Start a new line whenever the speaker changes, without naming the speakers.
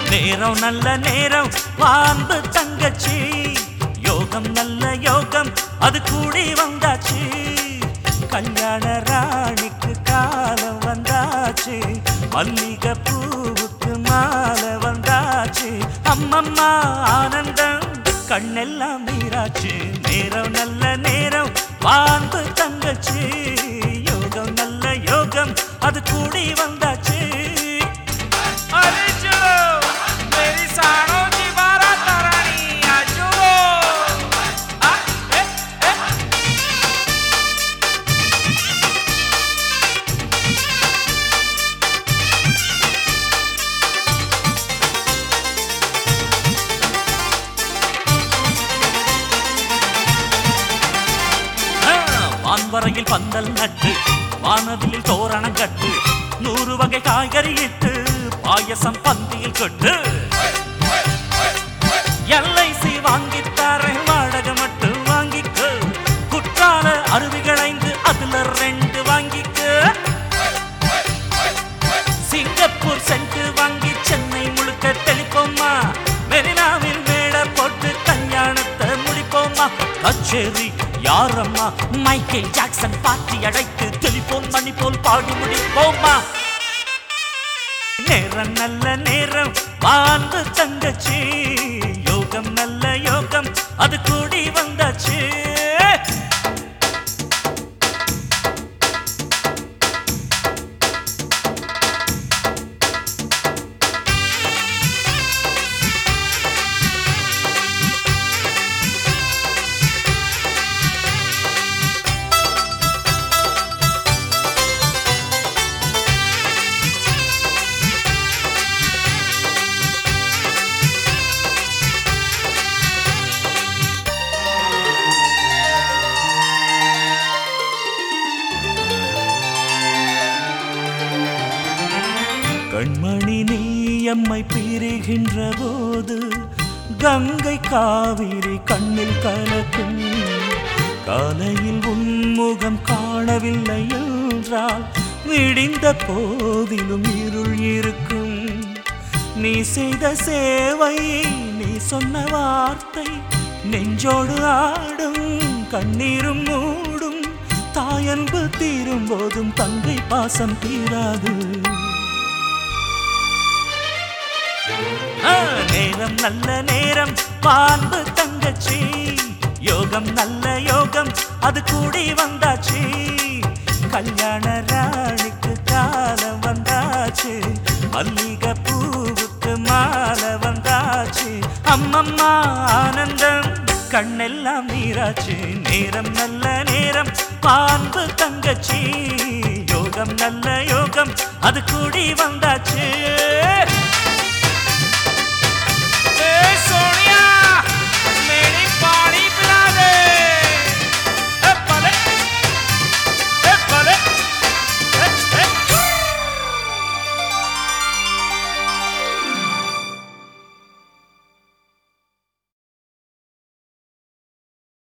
நேரம் நல்ல நேரம் வாழ்ந்து தங்கச்சி யோகம் நல்ல யோகம் அது கூடி வந்தாச்சு கல்யாண ராணிக்கு காலம் வந்தாச்சு மல்லிகை பூவுக்கு மாலை வந்தாச்சு அம்மம்மா ஆனந்தம் கண்ணெல்லாம் நீராச்சு நேரம் நல்ல நேரம் வாழ்ந்து தங்கச்சி யோகம் நல்ல யோகம் அது கூடி வந்தாச்சு
अरे चलो मेरी साड़ों की बारात रानी आ चलो आ, ए, ए,
ஆ, வான்வரையில் பந்தல் நட்டு வானதில் தோரணம் கட்டு நூறு வகை காய்கறி இட்டு பாயசம் பந்தியில் கொட்டு எல்ஐசி வாங்கித் தரேன் வாடகை மட்டும் வாங்கிக்க குற்றால அருவிகளைந்து அதுல ரெண்டு வாங்கிக்க சிங்கப்பூர் சென்று வாங்கி சென்னை முழுக்க தெளிப்போமா மெரினாவில் மேட போட்டு கல்யாணத்தை முடிப்போமா கச்சேரி யாரம்மா மைக்கேல் ஜாக்சன் பாட்டி அடைத்து டெலிபோன் மணி போல் பாடி முடிப்போமா நேரம் நல்ல நேரம் வாழ்ந்து தங்கச்சி யோகம் நல்ல யோகம் அது கூடி வந்தாச்சு கண்மணி நீ எம்மை பிரிகின்ற போது கங்கை காவிரி கண்ணில் கலக்கும் காலையில் உன்முகம் காணவில்லை என்றால் விடிந்த போதிலும் இருள் இருக்கும் நீ செய்த சேவை நீ சொன்ன வார்த்தை நெஞ்சோடு ஆடும் கண்ணீரும் மூடும் தாயன்பு தீரும் போதும் தங்கை பாசம் தீராது ஆ, நேரம் நல்ல நேரம் பான்பு தங்கச்சி யோகம் நல்ல யோகம் அது கூடி வந்தாச்சு கல்யாண ராணிக்கு காலம் வந்தாச்சு மல்லிகை பூவுக்கு மாலை வந்தாச்சு அம்மம்மா ஆனந்தம் கண்ணெல்லாம் நீராச்சு நேரம் நல்ல நேரம் பான்பு தங்கச்சி யோகம் நல்ல யோகம் அது கூடி வந்தாச்சு